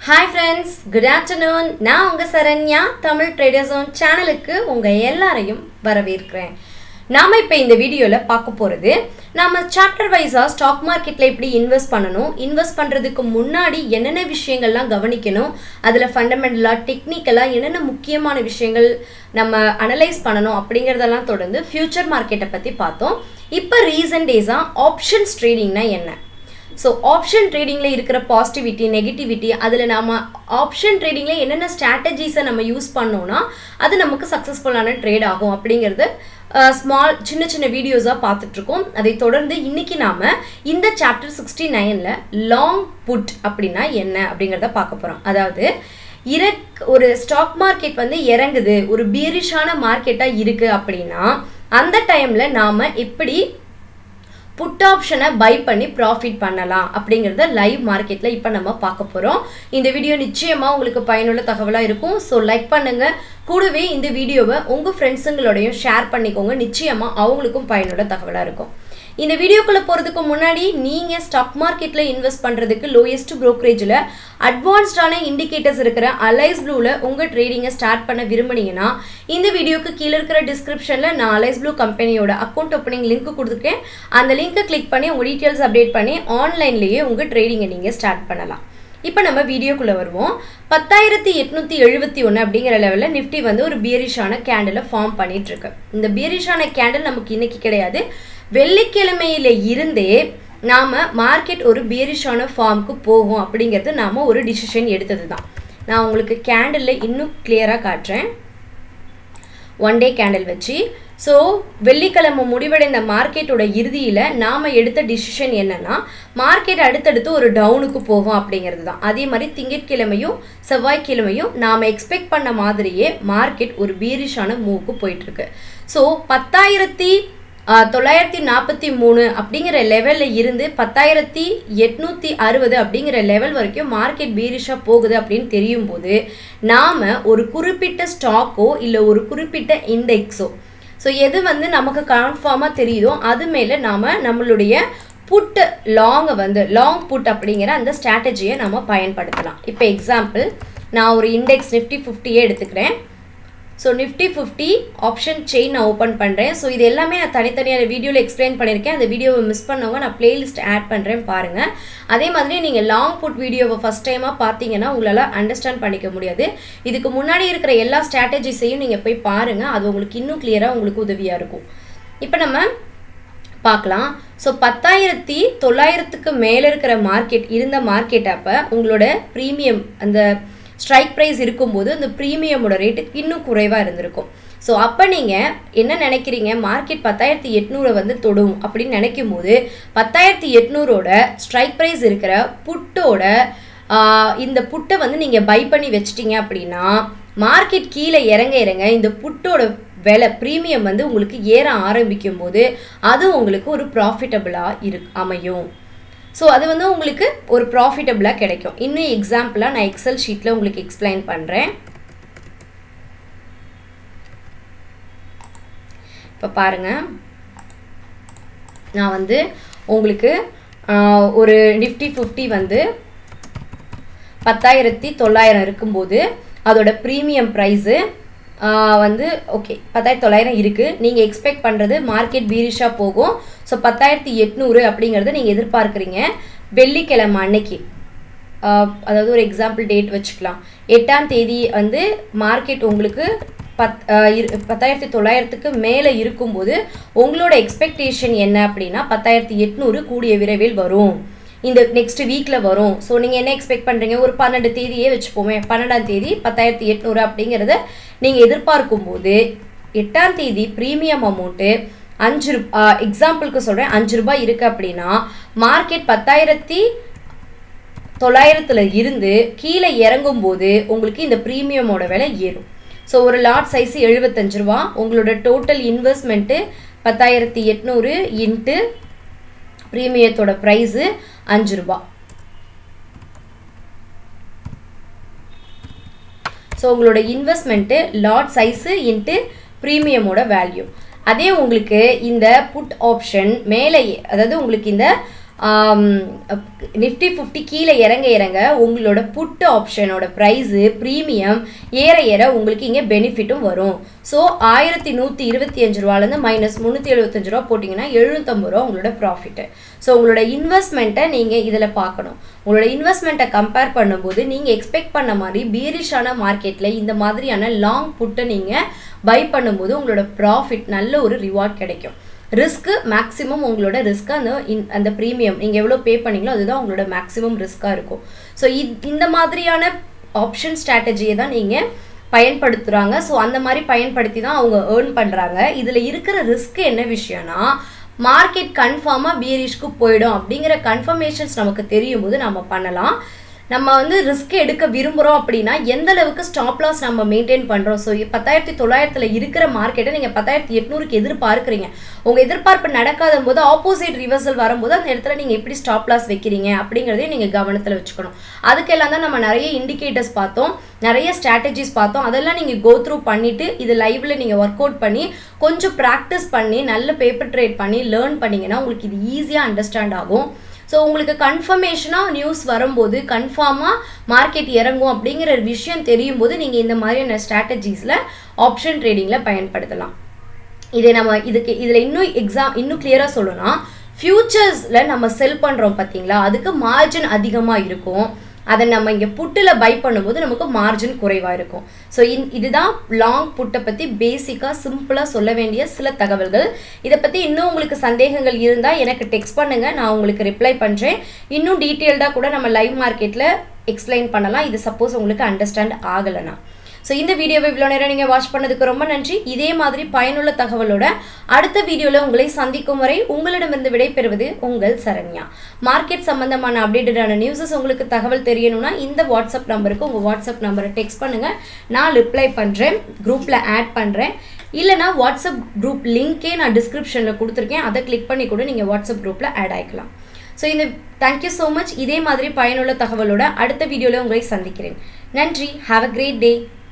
hi friends good afternoon நான் உங்கள் Saranya Tamil trader zone சேனலுக்கு உங்கள் எல்லாரையும் வரவேற்கிறேன் நாம் இப்போ இந்த வீடியோவில் பார்க்க போகிறது நாம் சாப்டர் வைஸாக ஸ்டாக் மார்க்கெட்டில் எப்படி இன்வெஸ்ட் பண்ணணும் இன்வெஸ்ட் பண்ணுறதுக்கு முன்னாடி என்னென்ன விஷயங்கள்லாம் கவனிக்கணும் அதில் ஃபண்டமெண்டலாக டெக்னிக்கலாக என்னென்ன முக்கியமான விஷயங்கள் நம்ம அனலைஸ் பண்ணணும் அப்படிங்கிறதெல்லாம் தொடர்ந்து ஃப்யூச்சர் மார்க்கெட்டை பற்றி பார்த்தோம் இப்போ ரீசன்ட் டேஸாக ஆப்ஷன்ஸ் ட்ரேடிங்னா என்ன ஸோ ஆப்ஷன் ட்ரேடிங்கில் இருக்கிற பாசிட்டிவிட்டி நெகட்டிவிட்டி அதில் நம்ம ஆப்ஷன் ட்ரேடிங்கில் என்னென்ன ஸ்ட்ராட்டஜிஸை நம்ம யூஸ் பண்ணோம்னா அது நமக்கு சக்ஸஸ்ஃபுல்லான ட்ரேட் ஆகும் அப்படிங்கிறது ஸ்மால் சின்ன சின்ன வீடியோஸாக பார்த்துட்ருக்கோம் அதை தொடர்ந்து இன்னைக்கு நாம் இந்த சாப்டர் சிக்ஸ்டி நைனில் லாங் புட் அப்படின்னா என்ன அப்படிங்கிறத பார்க்க போகிறோம் அதாவது இறக் ஒரு ஸ்டாக் மார்க்கெட் வந்து இறங்குது ஒரு பீரிஷான மார்க்கெட்டாக இருக்குது அப்படின்னா அந்த டைமில் நாம் எப்படி புட் ஆப்ஷனை பை பண்ணி ப்ராஃபிட் பண்ணலாம் அப்படிங்கிறத லைவ் மார்க்கெட்டில் இப்போ நம்ம பார்க்க போகிறோம் இந்த வீடியோ நிச்சயமாக உங்களுக்கு பயனுள்ள தகவலாக இருக்கும் ஸோ லைக் பண்ணுங்கள் கூடவே இந்த வீடியோவை உங்கள் ஃப்ரெண்ட்ஸுங்களோடையும் ஷேர் பண்ணிக்கோங்க நிச்சயமாக அவங்களுக்கும் பயனுள்ள தகவலாக இருக்கும் இந்த வீடியோக்குள்ளே போகிறதுக்கு முன்னாடி நீங்கள் ஸ்டாக் மார்க்கெட்டில் இன்வெஸ்ட் பண்ணுறதுக்கு லோயஸ்ட் ப்ரோக்கரேஜில் அட்வான்ஸ்டான இண்டிகேட்டர்ஸ் இருக்கிற அலைஸ் ப்ளூவில் உங்கள் ட்ரேடிங்கை ஸ்டார்ட் பண்ண விரும்புனீங்கன்னா இந்த வீடியோக்கு கீழே இருக்கிற டிஸ்கிரிப்ஷனில் நான் அலைஸ் ப்ளூ கம்பெனியோட அக்கௌண்ட் ஓப்பனிங் லிங்க் கொடுத்துருக்கேன் அந்த லிங்க்கை கிளிக் பண்ணி உங்கள் டீட்டெயில்ஸ் அப்டேட் பண்ணி ஆன்லைன்லேயே உங்கள் ட்ரேடிங்கை நீங்கள் ஸ்டார்ட் பண்ணலாம் இப்போ நம்ம வீடியோக்குள்ளே வருவோம் பத்தாயிரத்தி எட்நூற்றி எழுபத்தி ஒன்று அப்படிங்கிற லெவலில் நிஃப்டி வந்து ஒரு பியரிஷான கேண்டிலை ஃபார்ம் பண்ணிகிட்ருக்கு இந்த பியரிஷான கேண்டில் நமக்கு இன்னைக்கு கிடையாது வெள்ளிக்கிழமையில இருந்தே நாம் மார்க்கெட் ஒரு பியரிஷான ஃபார்முக்கு போகும் அப்படிங்கிறது நாம் ஒரு டிசிஷன் எடுத்தது தான் நான் உங்களுக்கு கேண்டிலில் இன்னும் கிளியராக காட்டுறேன் ஒன் டே கேண்டில் வச்சு ஸோ வெள்ளிக்கிழமை முடிவடைந்த மார்க்கெட்டோட இறுதியில் நாம் எடுத்த டிசிஷன் என்னென்னா மார்க்கெட் அடுத்தடுத்து ஒரு டவுனுக்கு போகும் அப்படிங்கிறது தான் அதே மாதிரி திங்கட்கிழமையும் செவ்வாய்க்கிழமையும் நாம் எக்ஸ்பெக்ட் பண்ண மாதிரியே மார்க்கெட் ஒரு பீரிஷான மூவுக்கு போயிட்டுருக்கு ஸோ பத்தாயிரத்தி தொள்ளாயிரத்தி நாற்பத்தி மூணு அப்படிங்கிற லெவலில் இருந்து பத்தாயிரத்தி எட்நூற்றி அறுபது அப்படிங்கிற லெவல் வரைக்கும் மார்க்கெட் பீரிஷாக போகுது அப்படின்னு தெரியும் போது நாம் ஒரு குறிப்பிட்ட ஸ்டாக்கோ இல்லை ஒரு குறிப்பிட்ட இண்டெக்ஸோ ஸோ எது வந்து நமக்கு கன்ஃபார்மாக தெரியுதோ அது மேலே நாம் நம்மளுடைய புட்டு லாங்கை வந்து லாங் புட் அப்படிங்கிற அந்த ஸ்ட்ராட்டஜியை நம்ம பயன்படுத்தலாம் இப்போ எக்ஸாம்பிள் நான் ஒரு இண்டெக்ஸ் நிஃப்டி ஃபிஃப்டியே எடுத்துக்கிறேன் so Nifty fifty option chain நான் ஓப்பன் பண்ணுறேன் ஸோ இது எல்லாமே நான் தனித்தனியான வீடியோவில் எக்ஸ்பிளைன் பண்ணியிருக்கேன் அந்த வீடியோவை மிஸ் பண்ணவங்க நான் பிளேலிஸ்ட் ஆட் பண்ணுறேன் பாருங்கள் அதே மாதிரி நீங்கள் லாங் புட் வீடியோவை ஃபஸ்ட் டைமாக பார்த்தீங்கன்னா உங்களால் அண்டர்ஸ்டாண்ட் பண்ணிக்க முடியாது இதுக்கு முன்னாடி இருக்கிற எல்லா ஸ்ட்ராட்டஜிஸையும் நீங்கள் போய் பாருங்கள் அது உங்களுக்கு இன்னும் கிளியராக உங்களுக்கு உதவியாக இருக்கும் இப்போ நம்ம பார்க்கலாம் ஸோ பத்தாயிரத்தி தொள்ளாயிரத்துக்கு மேலே இருக்கிற மார்க்கெட் இருந்த மார்க்கெட் அப்போ உங்களோட ப்ரீமியம் அந்த ஸ்ட்ரைக் ப்ரைஸ் இருக்கும்போது அந்த ப்ரீமியமோட ரேட்டு இன்னும் குறைவாக இருந்திருக்கும் ஸோ அப்போ நீங்கள் என்ன நினைக்கிறீங்க மார்க்கெட் பத்தாயிரத்தி எட்நூறை வந்து தொடும் அப்படின்னு நினைக்கும் போது பத்தாயிரத்தி எட்நூறோட ஸ்ட்ரைக் ப்ரைஸ் இருக்கிற புட்டோட இந்த புட்டை வந்து நீங்கள் பை பண்ணி வச்சிட்டிங்க அப்படின்னா மார்க்கெட் கீழே இறங்க இறங்க இந்த புட்டோட விலை ப்ரீமியம் வந்து உங்களுக்கு ஏற ஆரம்பிக்கும் போது அது உங்களுக்கு ஒரு ப்ராஃபிட்டபுளாக இரு அமையும் ஸோ அது வந்து உங்களுக்கு ஒரு ப்ராஃபிட்டபுளாக கிடைக்கும் இன்னும் எக்ஸாம்பிளாக நான் எக்ஸல் ஷீட்டில் உங்களுக்கு எக்ஸ்பிளைன் பண்ணுறேன் இப்போ பாருங்கள் நான் வந்து உங்களுக்கு ஒரு நிஃப்டி ஃபிஃப்டி வந்து பத்தாயிரத்தி தொள்ளாயிரம் இருக்கும்போது அதோட ப்ரீமியம் ப்ரைஸு வந்து ஓகே பத்தாயிரத்தி தொள்ளாயிரம் இருக்குது நீங்கள் எக்ஸ்பெக்ட் பண்ணுறது மார்க்கெட் பீரிஷாக போகும் ஸோ பத்தாயிரத்தி எட்நூறு அப்படிங்கிறத நீங்கள் எதிர்பார்க்குறீங்க வெள்ளிக்கிழமை அன்னைக்கு அதாவது ஒரு எக்ஸாம்பிள் டேட் வச்சுக்கலாம் எட்டாம் தேதி வந்து மார்க்கெட் உங்களுக்கு பத் பத்தாயிரத்தி தொள்ளாயிரத்துக்கு மேலே இருக்கும்போது உங்களோட எக்ஸ்பெக்டேஷன் என்ன அப்படின்னா பத்தாயிரத்தி எட்நூறு கூடிய விரைவில் வரும் இந்த நெக்ஸ்ட் வீக்கில் வரும் ஸோ நீங்கள் என்ன எக்ஸ்பெக்ட் பண்ணுறீங்க ஒரு பன்னெண்டு தேதியே வச்சுப்போமே பன்னெண்டாம் தேதி பத்தாயிரத்தி எட்நூறு அப்படிங்கிறத நீங்கள் எதிர்பார்க்கும் போது எட்டாம் தேதி ப்ரீமியம் அமௌண்ட்டு அஞ்சு ரூபா எக்ஸாம்பிளுக்கு சொல்கிறேன் அஞ்சு ரூபாய் இருக்குது அப்படின்னா மார்க்கெட் பத்தாயிரத்தி தொள்ளாயிரத்தில் இருந்து கீழே இறங்கும் போது உங்களுக்கு இந்த ப்ரீமியமோட விலை ஏறும் ஸோ ஒரு லாட் சைஸ் எழுபத்தஞ்சு ரூபா உங்களோட டோட்டல் இன்வெஸ்ட்மெண்ட்டு பத்தாயிரத்தி எட்நூறு இன்ட்டு ப்ரீமியத்தோட ப்ரைஸு அஞ்சு ரூபா ஸோ உங்களோட இன்வெஸ்ட்மெண்ட்டு லாட் சைஸு இன்ட்டு ப்ரீமியமோட வேல்யூ அதே உங்களுக்கு இந்த புட் ஆப்ஷன் மேலே அதாவது உங்களுக்கு இந்த நிஃப்டி ஃபிஃப்டி கீழே இறங்க இறங்க உங்களோட புட்டு ஆப்ஷனோட ப்ரைஸு ப்ரீமியம் ஏற ஏற உங்களுக்கு இங்கே பெனிஃபிட்டும் வரும் ஸோ ஆயிரத்தி நூற்றி இருபத்தி அஞ்சு ரூபாலேருந்து மைனஸ் முந்நூற்றி எழுபத்தஞ்சு ரூபா போட்டிங்கன்னா எழுநூற்றம்பது ரூபா உங்களோட ப்ராஃபிட்டு ஸோ உங்களோட இன்வெஸ்ட்மெண்ட்டை நீங்கள் இதில் பார்க்கணும் உங்களோட இன்வெஸ்ட்மெண்ட்டை கம்பேர் பண்ணும்போது நீங்கள் எக்ஸ்பெக்ட் பண்ண மாதிரி பீரிஷான மார்க்கெட்டில் இந்த மாதிரியான லாங் புட்டை நீங்கள் பை பண்ணும்போது உங்களோட ப்ராஃபிட் நல்ல ஒரு ரிவார்ட் கிடைக்கும் ரிஸ்க்கு மேக்ஸிமம் உங்களோட ரிஸ்க்கு அந்த இன் அந்த ப்ரீமியம் நீங்கள் எவ்வளோ பே பண்ணீங்களோ அதுதான் உங்களோட மேக்ஸிமம் ரிஸ்க்காக இருக்கும் ஸோ இந்த மாதிரியான ஆப்ஷன் ஸ்ட்ராட்டஜியை தான் நீங்கள் பயன்படுத்துகிறாங்க ஸோ அந்த மாதிரி பயன்படுத்தி தான் அவங்க ஏர்ன் பண்ணுறாங்க இதில் இருக்கிற ரிஸ்க் என்ன விஷயம்னா மார்க்கெட் கன்ஃபார்மாக பீரிஷ்க்கு போயிடும் அப்படிங்கிற கன்ஃபர்மேஷன்ஸ் நமக்கு தெரியும் போது நம்ம பண்ணலாம் நம்ம வந்து ரிஸ்க் எடுக்க விரும்புகிறோம் அப்படின்னா எந்த அளவுக்கு ஸ்டாப் லாஸ் நம்ம மெயின்டைன் பண்ணுறோம் ஸோ பத்தாயிரத்தி தொள்ளாயிரத்தில் இருக்கிற மார்க்கெட்டை நீங்கள் பத்தாயிரத்தி எட்நூறுக்கு எதிர்பார்க்குறீங்க உங்கள் எதிர்பார்ப்பு நடக்காத போது ஆப்போசிட் ரிவர்சல் வரும்போது அந்த இடத்துல நீங்கள் எப்படி ஸ்டாப் லாஸ் வைக்கிறீங்க அப்படிங்கிறதையும் நீங்கள் கவனத்தில் வச்சுக்கணும் அதுக்கெல்லாம் தான் நம்ம நிறைய இண்டிகேட்டர்ஸ் பார்த்தோம் நிறைய ஸ்ட்ராட்டஜிஸ் பார்த்தோம் அதெல்லாம் நீங்கள் கோ த்ரூ பண்ணிவிட்டு இது லைவில் நீங்கள் ஒர்க் அவுட் பண்ணி கொஞ்சம் ப்ராக்டிஸ் பண்ணி நல்ல பேப்பர் ட்ரேட் பண்ணி லேர்ன் பண்ணிங்கன்னா உங்களுக்கு இது ஈஸியாக அண்டர்ஸ்டாண்ட் ஆகும் ஸோ உங்களுக்கு கன்ஃபர்மேஷனாக நியூஸ் வரும்போது கன்ஃபார்மாக மார்க்கெட் இறங்கும் அப்படிங்கிற விஷயம் தெரியும் போது நீங்கள் இந்த மாதிரியான ஸ்ட்ராட்டஜிஸில் ஆப்ஷன் ட்ரேடிங்கில் பயன்படுத்தலாம் இதை நம்ம இதுக்கு இதில் இன்னும் எக்ஸாம் இன்னும் கிளியராக சொல்லணும்னா ஃப்யூச்சர்ஸில் நம்ம செல் பண்ணுறோம் பார்த்தீங்களா அதுக்கு மார்ஜின் அதிகமாக இருக்கும் அதை நம்ம இங்கே புட்டில் பை பண்ணும்போது நமக்கு மார்ஜின் குறைவாக இருக்கும் ஸோ இன் இதுதான் லாங் புட்டை பற்றி பேசிக்காக சிம்பிளாக சொல்ல வேண்டிய சில தகவல்கள் இதை பற்றி இன்னும் உங்களுக்கு சந்தேகங்கள் இருந்தால் எனக்கு டெக்ஸ்ட் பண்ணுங்கள் நான் உங்களுக்கு ரிப்ளை பண்ணுறேன் இன்னும் டீட்டெயில்டாக கூட நம்ம லைவ் மார்க்கெட்டில் எக்ஸ்பிளைன் பண்ணலாம் இது சப்போஸ் உங்களுக்கு அண்டர்ஸ்டாண்ட் ஆகலைன்னா ஸோ இந்த வீடியோவை இவ்வளோ நேரம் நீங்கள் வாட்ச் பண்ணதுக்கு ரொம்ப நன்றி இதே மாதிரி பயனுள்ள தகவலோட அடுத்த வீடியோவில் உங்களை சந்திக்கும் வரை உங்களிடமிருந்து விடைபெறுவது உங்கள் சரண்யா மார்க்கெட் சம்பந்தமான அப்டேட்டடான நியூஸஸ் உங்களுக்கு தகவல் தெரியணும்னா இந்த வாட்ஸ்அப் நம்பருக்கு உங்கள் வாட்ஸ்அப் நம்பரை டெக்ஸ்ட் பண்ணுங்கள் நான் ரிப்ளை பண்ணுறேன் குரூப்பில் ஆட் பண்ணுறேன் இல்லைனா வாட்ஸ்அப் குரூப் லிங்க்கே நான் டிஸ்கிரிப்ஷனில் கொடுத்துருக்கேன் அதை கிளிக் பண்ணி கூட நீங்கள் வாட்ஸ்அப் குரூப்பில் ஆட் ஆகிக்கலாம் ஸோ இந்த தேங்க்யூ ஸோ மச் இதே மாதிரி பயனுள்ள தகவலோட அடுத்த வீடியோவில் உங்களை சந்திக்கிறேன் நன்றி ஹாவ் அ கிரேட் டே